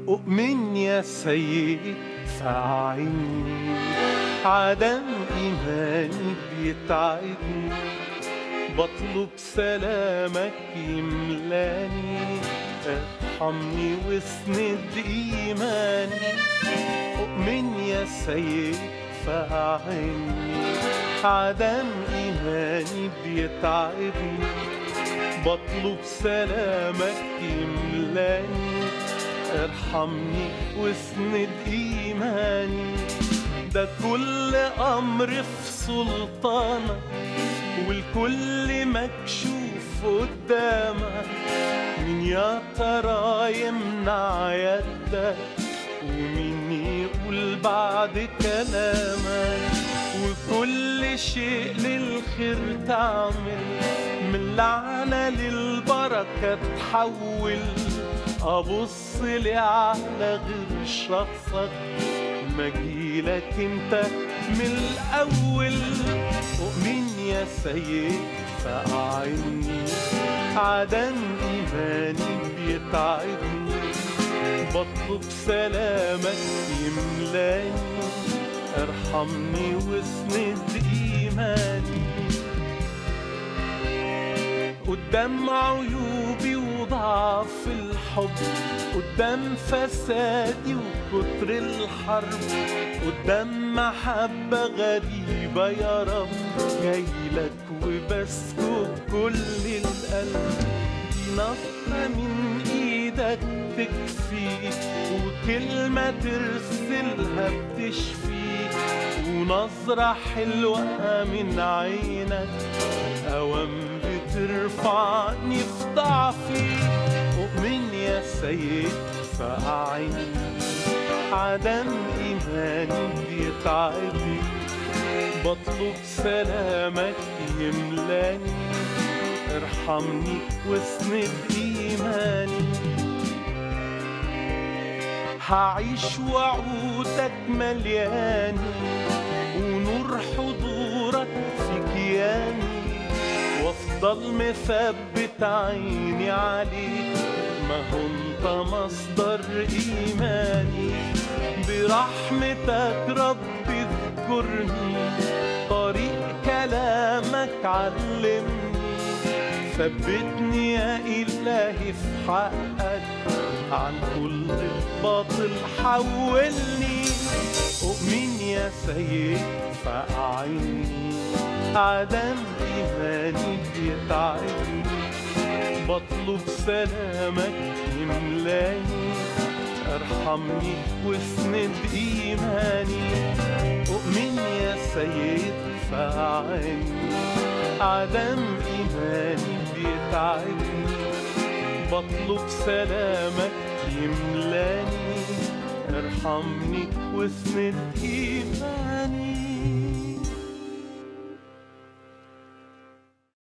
أؤمن يا سيد فأعني عدم إيماني بيتعبني بطلب سلامك يملاني ارحمني واسند إيماني أؤمن يا سيد فأعني عدم إيماني بيتعبني بطلب سلامك يملاني ارحمني واسند إيماني ده كل أمر في سلطانك والكل مكشوف قدامك مين يا ترى يمنع يدك ومين يقول بعد كلامك وكل شيء للخير تعمل من لعنة للبركة تحول أبص لي على غير شخصك مجيلك انت من الأول أؤمن يا سيد فأعني عدم إيماني بيتعبني بطلب سلامك يملاني ارحمني واسند إيماني قدام عيوبي وضعف الحب قدام فسادي وكتر الحرب قدام محبة غريبة يا رب جايلك وبسكب كل القلب دي نصرة من ايدك تكفي وكلمة ترسلها بتشفي ونظرة حلوة من عينك أوام بترفعني في ضعفي أؤمن يا سيد فأعني عدم إيماني بيتعبني بطلب سلامك يملاني ارحمني واسند إيماني هعيش وعودك ملياني ونور حضورك في كياني وافضل مثبت عيني عليك ما هو انت مصدر ايماني برحمتك ربي اذكرني طريق كلامك علمني ثبتني يا إلهي في حقك عن كل باطل حولني أؤمن يا سيد فأعني عدم إيماني بيتعبني بطلب سلامك يملاني ارحمني واسند إيماني أؤمن يا سيد فأعني عدم إيماني بيتعبني بطلب سلامك يملاني ارحمني واسند إيماني